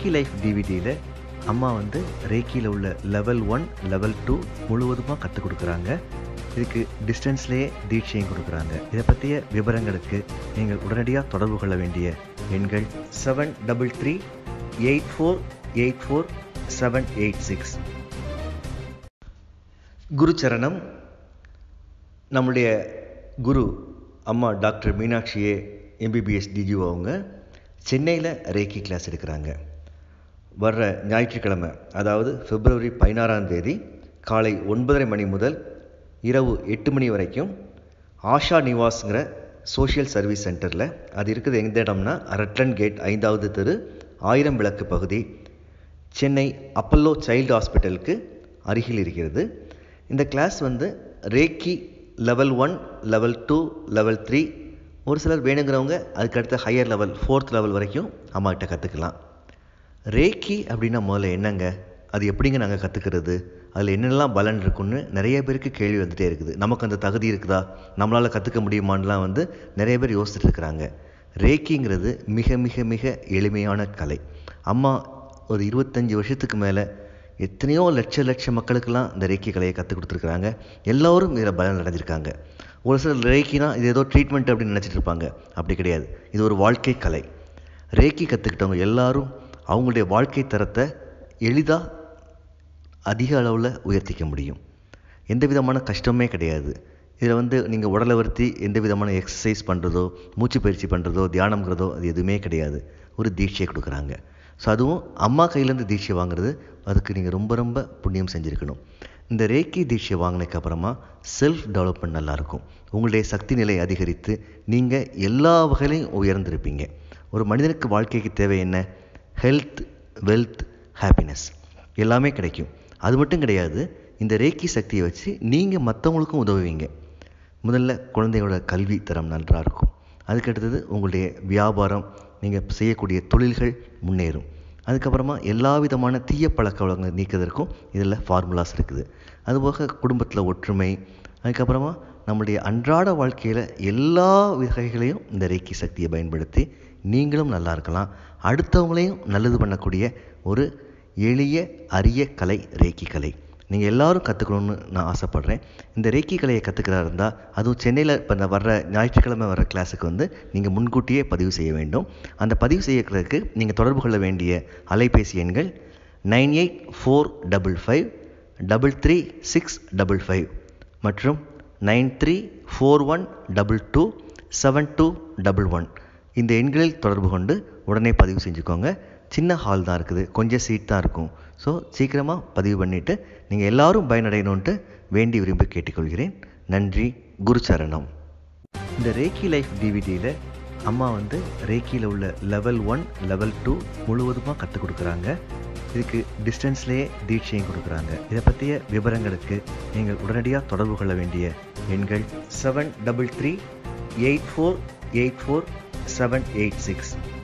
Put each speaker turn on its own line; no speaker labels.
ரேக்கி life டிவிடியில் அம்மா வந்து ரேக்கியில் உள்ள லெவல் ஒன் லெவல் டூ முழுவதுமாக கற்றுக் கொடுக்குறாங்க இதுக்கு டிஸ்டன்ஸ்லேயே தீட்சையும் கொடுக்குறாங்க இதை பற்றிய விவரங்களுக்கு நீங்கள் உடனடியாக தொடர்பு கொள்ள வேண்டிய எண்கள் seven double three eight four eight four seven eight six குருச்சரணம் நம்முடைய குரு அம்மா டாக்டர் மீனாட்சியே எம்பிபிஎஸ் டிஜிஓ அவங்க சென்னையில் ரேக்கி கிளாஸ் எடுக்கிறாங்க வர்ற ஞாயிற்றுக்கிழமை அதாவது பிப்ரவரி பதினாறாம் தேதி காலை ஒன்பதரை மணி முதல் இரவு எட்டு மணி வரைக்கும் ஆஷா நிவாஸ்ங்கிற சோஷியல் சர்வீஸ் சென்டரில் அது இருக்குது எந்த இடம்னா ரெட்லன் கேட் ஐந்தாவது தெரு ஆயிரம் விளக்கு பகுதி சென்னை அப்பல்லோ சைல்டு ஹாஸ்பிட்டலுக்கு அருகில் இருக்கிறது இந்த கிளாஸ் வந்து reiki level one level two level three ஒரு சிலர் வேணுங்கிறவங்க அதுக்கடுத்த ஹையர் லெவல் ஃபோர்த் லெவல் வரைக்கும் அம்மாக்கிட்ட கற்றுக்கலாம் ரேக்கி அப்படின்னா முதல்ல என்னங்க அது எப்படிங்க நாங்கள் கற்றுக்கிறது அதில் என்னென்னலாம் பலன் இருக்குன்னு நிறைய பேருக்கு கேள்வி வந்துகிட்டே இருக்குது நமக்கு அந்த தகுதி இருக்குதா நம்மளால் கற்றுக்க முடியுமான்லாம் வந்து நிறைய பேர் யோசிச்சுட்டு இருக்கிறாங்க ரேக்கிங்கிறது மிக மிக மிக எளிமையான கலை அம்மா ஒரு இருபத்தஞ்சி வருஷத்துக்கு மேலே எத்தனையோ லட்ச லட்ச மக்களுக்கெல்லாம் இந்த ரேக்கி கலையை கற்றுக் கொடுத்துருக்குறாங்க எல்லோரும் இதில் பலன் அடைஞ்சிருக்காங்க ஒரு சிலர் ரேக்கினா இது ஏதோ ட்ரீட்மெண்ட் அப்படின்னு நினச்சிட்டு இருப்பாங்க அப்படி கிடையாது இது ஒரு வாழ்க்கை கலை ரேக்கி கற்றுக்கிட்டவங்க எல்லாரும் அவங்களுடைய வாழ்க்கை தரத்தை எளிதாக அதிக அளவில் உயர்த்திக்க முடியும் எந்த விதமான கஷ்டமே கிடையாது இதில் வந்து நீங்கள் உடலை வருத்தி எந்த விதமான எக்ஸசைஸ் பண்ணுறதோ மூச்சு பயிற்சி பண்ணுறதோ தியானம்ங்கிறதோ அது எதுவுமே கிடையாது ஒரு தீட்சையை கொடுக்குறாங்க ஸோ அதுவும் அம்மா கையிலேருந்து தீட்சை வாங்குறது அதுக்கு நீங்கள் ரொம்ப ரொம்ப புண்ணியம் செஞ்சுருக்கணும் இந்த ரேக்கி தீட்சை வாங்கினதுக்கு அப்புறமா செல்ஃப் டெவலப்மெண்ட் நல்லாயிருக்கும் உங்களுடைய சக்தி நிலை அதிகரித்து நீங்கள் எல்லா வகையிலையும் உயர்ந்திருப்பீங்க ஒரு மனிதனுக்கு வாழ்க்கைக்கு தேவை என்ன ஹெல்த் வெல்த் ஹாப்பினஸ் எல்லாமே கிடைக்கும் அது மட்டும் கிடையாது இந்த ரேக்கி சக்தியை வச்சு நீங்கள் மற்றவங்களுக்கும் உதவுவீங்க முதல்ல குழந்தைகளோட கல்வி தரம் நன்றாக இருக்கும் அதுக்கடுத்தது உங்களுடைய வியாபாரம் நீங்கள் செய்யக்கூடிய தொழில்கள் முன்னேறும் அதுக்கப்புறமா எல்லா விதமான தீய பழக்க வழக்கங்களை நீக்கிறதுக்கும் இதில் ஃபார்முலாஸ் இருக்குது அதுபோக குடும்பத்தில் ஒற்றுமை அதுக்கப்புறமா நம்முடைய அன்றாட வாழ்க்கையில் எல்லா வகைகளையும் இந்த ரேக்கி சக்தியை பயன்படுத்தி நீங்களும் நல்லா இருக்கலாம் அடுத்தவங்களையும் நல்லது பண்ணக்கூடிய ஒரு எளிய அரிய கலை ரேக்கி கலை நீங்கள் எல்லாரும் கற்றுக்கணுன்னு நான் ஆசைப்பட்றேன் இந்த ரேக்கி கலையை கற்றுக்கிறதா இருந்தால் அதுவும் சென்னையில் இப்போ இந்த வர்ற ஞாயிற்றுக்கிழமை வர கிளாஸுக்கு வந்து நீங்கள் முன்கூட்டியே பதிவு செய்ய வேண்டும் அந்த பதிவு செய்யறதுக்கு நீங்கள் தொடர்பு கொள்ள வேண்டிய அலைபேசி எண்கள் nine eight four double five double three six double five மற்றும் nine three four one double two seven two double one இந்த எண்களில் தொடர்பு கொண்டு உடனே பதிவு செஞ்சுக்கோங்க சின்ன ஹால் தான் இருக்குது கொஞ்சம் சீட் தான் இருக்கும் ஸோ சீக்கிரமாக பதிவு பண்ணிவிட்டு நீங்கள் எல்லாரும் பயனடையணுன்ட்டு வேண்டி விரும்பி கேட்டுக்கொள்கிறேன் நன்றி குருச்சரணம் இந்த ரேக்கி லைஃப் டிவிடியில் அம்மா வந்து ரேக்கியில் உள்ள லெவல் ஒன் லெவல் டூ முழுவதுமாக கற்றுக் கொடுக்குறாங்க இதுக்கு டிஸ்டன்ஸ்லேயே தீட்சையும் கொடுக்குறாங்க இதை பற்றிய விவரங்களுக்கு நீங்கள் உடனடியாக தொடர்பு கொள்ள வேண்டிய எண்கள் seven double three eight four eight four seven eight six